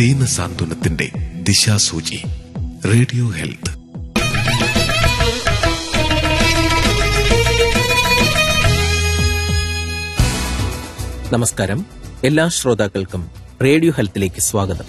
ദീന സാന്ത്വനത്തിന്റെ ദിശാസൂചി radio health നമസ്കാരം എല്ലാ ശ്രോതാക്കൾക്കും റേഡിയോ ഹെൽത്തിലേക്ക് സ്വാഗതം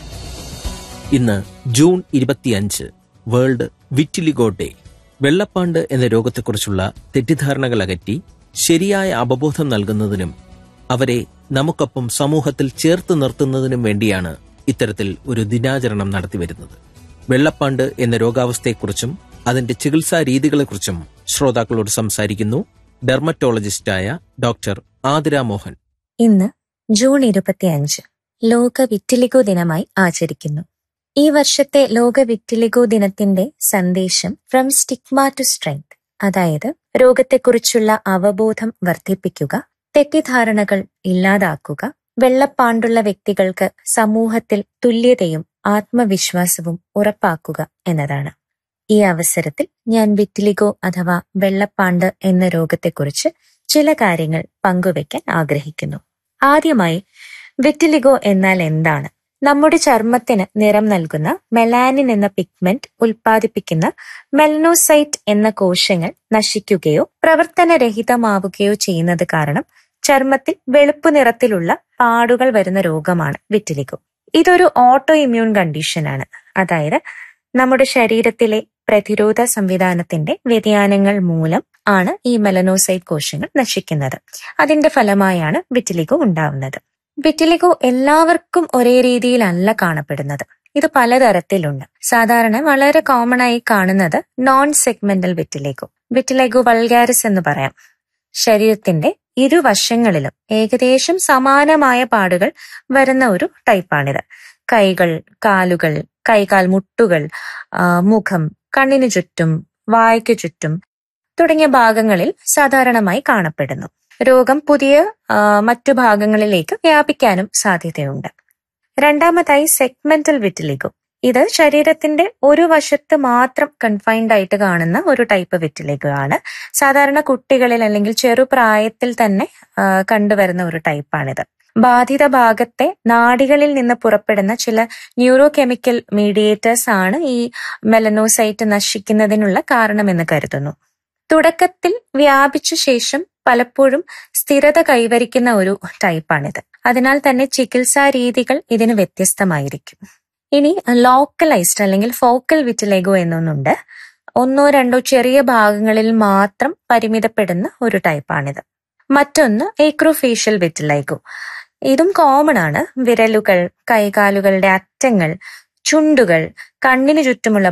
ഇന്ന് ജൂൺ ഇരുപത്തിയഞ്ച് വേൾഡ് വിറ്റിലിഗോ ഡേ വെള്ളപ്പാണ്ട് എന്ന രോഗത്തെക്കുറിച്ചുള്ള തെറ്റിദ്ധാരണകൾ അകറ്റി ശരിയായ അവബോധം നൽകുന്നതിനും അവരെ നമുക്കൊപ്പം സമൂഹത്തിൽ ചേർത്ത് നിർത്തുന്നതിനും വേണ്ടിയാണ് ഇത്തരത്തിൽ ഒരു ദിനാചരണം നടത്തിവരുന്നത് വെള്ളപ്പാണ്ട് എന്ന രോഗാവസ്ഥയെക്കുറിച്ചും അതിന്റെ ചികിത്സാ രീതികളെക്കുറിച്ചും ശ്രോതാക്കളോട് സംസാരിക്കുന്നു ഡെർമറ്റോളജിസ്റ്റായ ഡോക്ടർ ആതിര മോഹൻ ഇന്ന് ജൂൺ ഇരുപത്തിയഞ്ച് ലോക വിറ്റിലിഗോ ദിനമായി ആചരിക്കുന്നു ഈ വർഷത്തെ ലോക വിറ്റിലിഗോ ദിനത്തിന്റെ സന്ദേശം ഫ്രം സ്റ്റിഗ്മ ടു സ്ട്രെങ്ത് അതായത് രോഗത്തെക്കുറിച്ചുള്ള അവബോധം വർദ്ധിപ്പിക്കുക തെറ്റിദ്ധാരണകൾ ഇല്ലാതാക്കുക വെള്ളപ്പാണ്ടുള്ള വ്യക്തികൾക്ക് സമൂഹത്തിൽ തുല്യതയും ആത്മവിശ്വാസവും ഉറപ്പാക്കുക എന്നതാണ് ഈ അവസരത്തിൽ ഞാൻ വിറ്റിലിഗോ അഥവാ വെള്ളപ്പാണ്ട് എന്ന രോഗത്തെക്കുറിച്ച് ചില കാര്യങ്ങൾ പങ്കുവെക്കാൻ ആഗ്രഹിക്കുന്നു ആദ്യമായി വിറ്റിലിഗോ എന്നാൽ എന്താണ് നമ്മുടെ ചർമ്മത്തിന് നിറം നൽകുന്ന മെലാനിൻ എന്ന പിഗ്മെന്റ് ഉൽപ്പാദിപ്പിക്കുന്ന മെലനോസൈറ്റ് എന്ന കോശങ്ങൾ നശിക്കുകയോ പ്രവർത്തനരഹിതമാവുകയോ ചെയ്യുന്നത് കാരണം ചർമ്മത്തിൽ വെളുപ്പ് നിറത്തിലുള്ള പാടുകൾ വരുന്ന രോഗമാണ് വിറ്റിലിഗോ ഇതൊരു ഓട്ടോ ഇമ്മ്യൂൺ കണ്ടീഷനാണ് അതായത് നമ്മുടെ ശരീരത്തിലെ പ്രതിരോധ സംവിധാനത്തിന്റെ വ്യതിയാനങ്ങൾ മൂലം ആണ് ഈ മെലനോസൈറ്റ് കോശങ്ങൾ നശിക്കുന്നത് അതിന്റെ ഫലമായാണ് വിറ്റിലിഗോ ഉണ്ടാവുന്നത് വിറ്റിലിഗോ എല്ലാവർക്കും ഒരേ രീതിയിലല്ല കാണപ്പെടുന്നത് ഇത് പലതരത്തിലുണ്ട് സാധാരണ വളരെ കോമൺ ആയി കാണുന്നത് non segmental vitiligo vitiligo vulgaris എന്ന് പറയാം ശരീരത്തിന്റെ ഇരുവശങ്ങളിലും ഏകദേശം സമാനമായ പാടുകൾ വരുന്ന ഒരു ടൈപ്പാണിത് കൈകൾ കാലുകൾ കൈകാൽ മുട്ടുകൾ മുഖം കണ്ണിനു ചുറ്റും വായ്ക്കു ചുറ്റും തുടങ്ങിയ ഭാഗങ്ങളിൽ സാധാരണമായി കാണപ്പെടുന്നു രോഗം പുതിയ മറ്റു ഭാഗങ്ങളിലേക്ക് വ്യാപിക്കാനും സാധ്യതയുണ്ട് രണ്ടാമതായി സെഗ്മെന്റൽ വിറ്റിലിഗോ ഇത് ശരീരത്തിന്റെ ഒരു വശത്ത് മാത്രം കൺഫൈൻഡ് ആയിട്ട് കാണുന്ന ഒരു ടൈപ്പ് വിറ്റിലിഗോ ആണ് സാധാരണ കുട്ടികളിൽ അല്ലെങ്കിൽ ചെറുപ്രായത്തിൽ തന്നെ കണ്ടുവരുന്ന ഒരു ടൈപ്പാണിത് ബാധിത ഭാഗത്തെ നാഡികളിൽ നിന്ന് പുറപ്പെടുന്ന ചില ന്യൂറോ കെമിക്കൽ മീഡിയേറ്റേഴ്സ് ആണ് ഈ മെലനോസൈറ്റ് നശിക്കുന്നതിനുള്ള കാരണമെന്ന് കരുതുന്നു തുടക്കത്തിൽ വ്യാപിച്ച ശേഷം പലപ്പോഴും സ്ഥിരത കൈവരിക്കുന്ന ഒരു ടൈപ്പാണിത് അതിനാൽ തന്നെ ചികിത്സാ രീതികൾ ഇതിന് വ്യത്യസ്തമായിരിക്കും ഇനി ലോക്കലൈസ്ഡ് അല്ലെങ്കിൽ ഫോക്കൽ വിറ്റിലേഗോ എന്നൊന്നുണ്ട് ഒന്നോ രണ്ടോ ചെറിയ ഭാഗങ്ങളിൽ മാത്രം പരിമിതപ്പെടുന്ന ഒരു ടൈപ്പാണിത് മറ്റൊന്ന് ഏക്രോഫേഷ്യൽ വിറ്റിലൈഗോ ഇതും കോമൺ ആണ് വിരലുകൾ കൈകാലുകളുടെ അറ്റങ്ങൾ ചുണ്ടുകൾ കണ്ണിനു ചുറ്റുമുള്ള